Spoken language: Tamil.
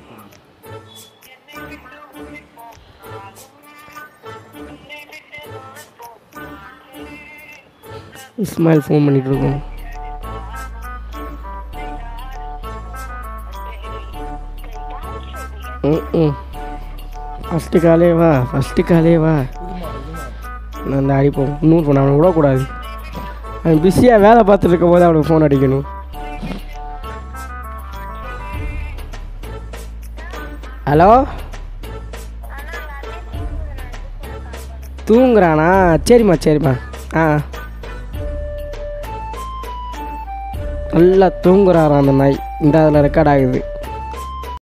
இஸ்மாயில் ஃபோன் பண்ணிட்டு இருக்கோம் ம் ம் ஃபஸ்ட்டு காலே வா ஃபஸ்ட்டு காலே வா நான் இந்த அடிப்போம் இன்னொரு ஃபோன் அவனை விடக்கூடாது அவன் பிஸியாக வேலை பார்த்துட்டு இருக்கும் போது அவனுக்கு ஃபோன் அடிக்கணும் ஹலோ தூங்குறானா சரிம்மா சரிம்மா ஆ நல்லா தூங்குறாராம் அந்த நாய் இந்த அதில் ரெக்கார்ட் ஆகுது